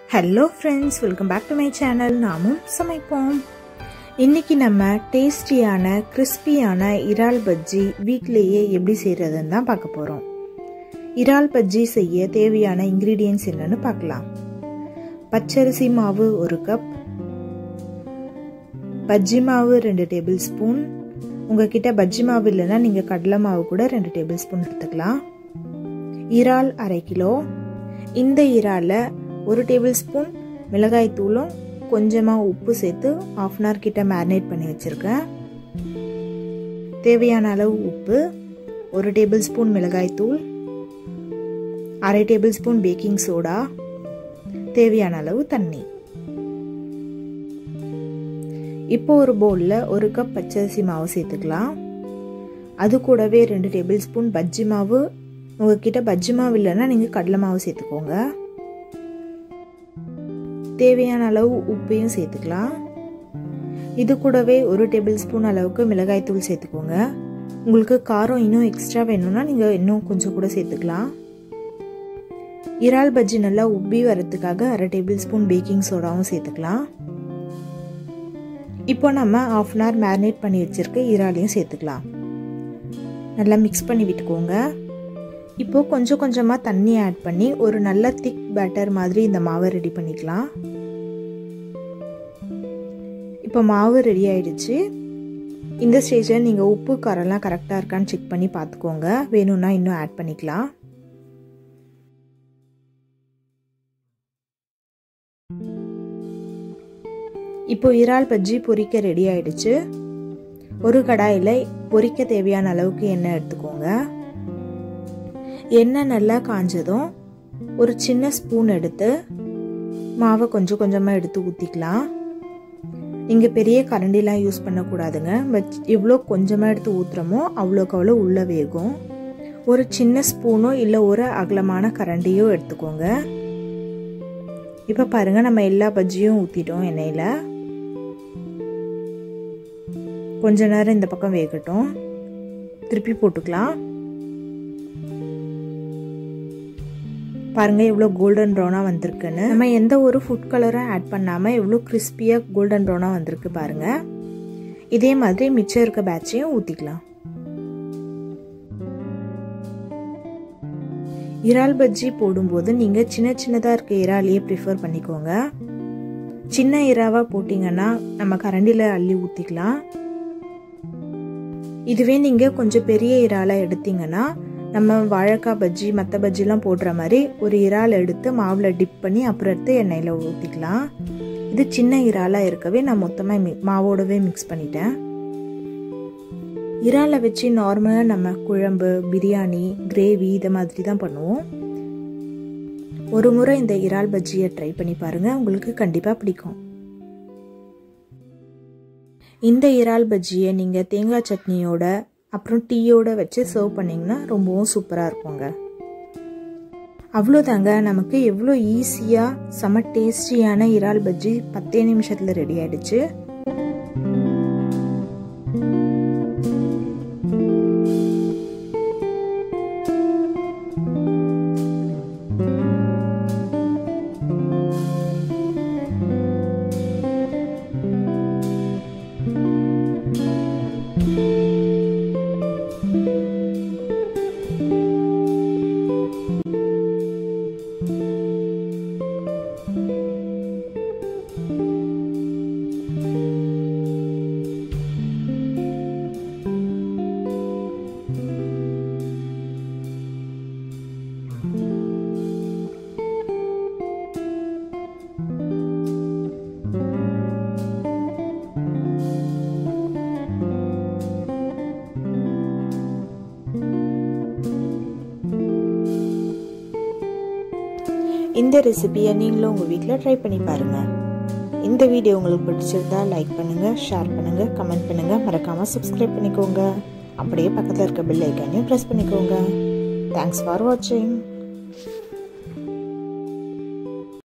hello friends welcome back to my channel நாமும் சமைப்போம் இன்னைக்கு நம்ம டேஸ்டியான கிறிஸ்பியான இறால் பஜ்ஜி வீட்லேயே எப்படி செய்கிறதுன்னு தான் பார்க்க போகிறோம் இறால் பஜ்ஜி செய்ய தேவையான இன்க்ரீடியன்ஸ் என்னன்னு பார்க்கலாம் பச்சரிசி மாவு ஒரு கப் பஜ்ஜி மாவு ரெண்டு டேபிள் ஸ்பூன் உங்ககிட்ட பஜ்ஜி மாவு இல்லைன்னா நீங்கள் கடலை மாவு கூட ரெண்டு டேபிள் ஸ்பூன் எடுத்துக்கலாம் இறால் அரை கிலோ இந்த இறாலை ஒரு டேபிள் ஸ்பூன் மிளகாய் தூளும் கொஞ்சமாக உப்பு சேர்த்து ஆஃப் அன் ஹவர் கிட்ட மேரினேட் பண்ணி வச்சுருக்கேன் தேவையான அளவு உப்பு ஒரு டேபிள் ஸ்பூன் மிளகாய் தூள் அரை டேபிள் ஸ்பூன் பேக்கிங் சோடா தேவையான அளவு தண்ணி இப்போ ஒரு பவுலில் ஒரு கப் பச்சரிசி மாவு சேர்த்துக்கலாம் அது கூடவே ரெண்டு டேபிள் ஸ்பூன் பஜ்ஜி மாவு உங்ககிட்ட பஜ்ஜி மாவு இல்லைன்னா நீங்கள் கடலை மாவு சேர்த்துக்கோங்க தேவையான அளவு உப்பையும் சேர்த்துக்கலாம் இது கூடவே ஒரு டேபிள் ஸ்பூன் அளவுக்கு மிளகாய் தூள் சேர்த்துக்கோங்க உங்களுக்கு காரம் இன்னும் எக்ஸ்ட்ரா வேணும்னா நீங்கள் இன்னும் கொஞ்சம் கூட சேர்த்துக்கலாம் இறால் பஜ்ஜி நல்லா உப்பி வரத்துக்காக அரை டேபிள் ஸ்பூன் பேக்கிங் சோடாவும் சேர்த்துக்கலாம் இப்போ நம்ம ஆஃப் அன் ஹவர் மேரினேட் பண்ணி வச்சுருக்க இறாலையும் சேர்த்துக்கலாம் நல்லா மிக்ஸ் பண்ணி விட்டுக்கோங்க இப்போ கொஞ்சம் கொஞ்சமாக தண்ணி ஆட் பண்ணி ஒரு நல்ல திக் பேட்டர் மாதிரி இந்த மாவை ரெடி பண்ணிக்கலாம் இப்போ மாவு ரெடி ஆயிடுச்சு இந்த ஸ்டேஜில் நீங்கள் உப்பு காரெல்லாம் கரெக்டாக இருக்கான்னு செக் பண்ணி பார்த்துக்கோங்க வேணும்னா இன்னும் ஆட் பண்ணிக்கலாம் இப்போ இறால் பஜ்ஜி பொரிக்க ரெடி ஆயிடுச்சு ஒரு கடாயில் பொரிக்க தேவையான அளவுக்கு எண்ணெய் எடுத்துக்கோங்க எண்ணெய் நல்லா காஞ்சதும் ஒரு சின்ன ஸ்பூன் எடுத்து மாவை கொஞ்சம் கொஞ்சமாக எடுத்து ஊற்றிக்கலாம் நீங்கள் பெரிய கரண்டிலாம் யூஸ் பண்ணக்கூடாதுங்க பட் எவ்வளோ கொஞ்சமாக எடுத்து ஊற்றுறோமோ அவ்வளோக்கு அவ்வளோ உள்ளே வேகும் ஒரு சின்ன ஸ்பூனோ இல்லை ஒரு அகலமான கரண்டியோ எடுத்துக்கோங்க இப்போ பாருங்கள் நம்ம எல்லா பஜ்ஜியும் ஊற்றிட்டோம் எண்ணெயில் கொஞ்ச நேரம் இந்த பக்கம் வேகட்டும் திருப்பி போட்டுக்கலாம் பாருங்க எவ்வளோ கோல்டன் ப்ரௌனாக வந்திருக்குன்னு நம்ம எந்த ஒரு ஃபுட் கலரும் ஆட் பண்ணாமல் எவ்வளோ கிறிஸ்பியாக கோல்டன் ப்ரௌனாக வந்திருக்கு பாருங்க இதே மாதிரி மிச்சம் இருக்க பேட்சையும் ஊற்றிக்கலாம் இறால் பஜ்ஜி போடும்போது நீங்கள் சின்ன சின்னதாக இருக்க இறாலையே ப்ரிஃபர் பண்ணிக்கோங்க சின்ன இறாவாக போட்டிங்கன்னா நம்ம கரண்டியில் அள்ளி ஊற்றிக்கலாம் இதுவே நீங்கள் கொஞ்சம் பெரிய இறாலாக எடுத்தீங்கன்னா நம்ம வாழைக்காய் பஜ்ஜி மற்ற பஜ்ஜிலாம் போடுற மாதிரி ஒரு இறால் எடுத்து மாவில் டிப் பண்ணி அப்புறம் எடுத்து எண்ணெயில் ஊற்றிக்கலாம் இது சின்ன இறாலாக இருக்கவே நான் மொத்தமாக மி மாவோடவே மிக்ஸ் பண்ணிட்டேன் இறாலை வச்சு நார்மலாக நம்ம குழம்பு பிரியாணி கிரேவி இதை மாதிரி தான் பண்ணுவோம் ஒரு முறை இந்த இறால் பஜ்ஜியை ட்ரை பண்ணி பாருங்கள் உங்களுக்கு கண்டிப்பாக பிடிக்கும் இந்த இறால் பஜ்ஜியை நீங்கள் தேங்காய் சட்னியோட அப்புறம் டீயோட வச்சு சர்வ் பண்ணிங்கன்னா ரொம்பவும் சூப்பராக இருக்குங்க அவ்வளோதாங்க நமக்கு எவ்வளோ ஈஸியாக செம டேஸ்டியான இறால் பஜ்ஜி பத்தே நிமிஷத்தில் ரெடி ஆயிடுச்சு இந்த ரெசிபியை நீங்களும் உங்கள் வீட்டில் ட்ரை பண்ணி பாருங்கள் இந்த வீடியோ உங்களுக்கு பிடிச்சிருந்தா லைக் பண்ணுங்கள் ஷேர் பண்ணுங்கள் கமெண்ட் பண்ணுங்கள் மறக்காமல் சப்ஸ்கிரைப் பண்ணிக்கோங்க அப்படியே பக்கத்தில் இருக்க பெல் ஐக்கானையும் ப்ரெஸ் பண்ணிக்கோங்க தேங்க்ஸ் ஃபார் வாட்சிங்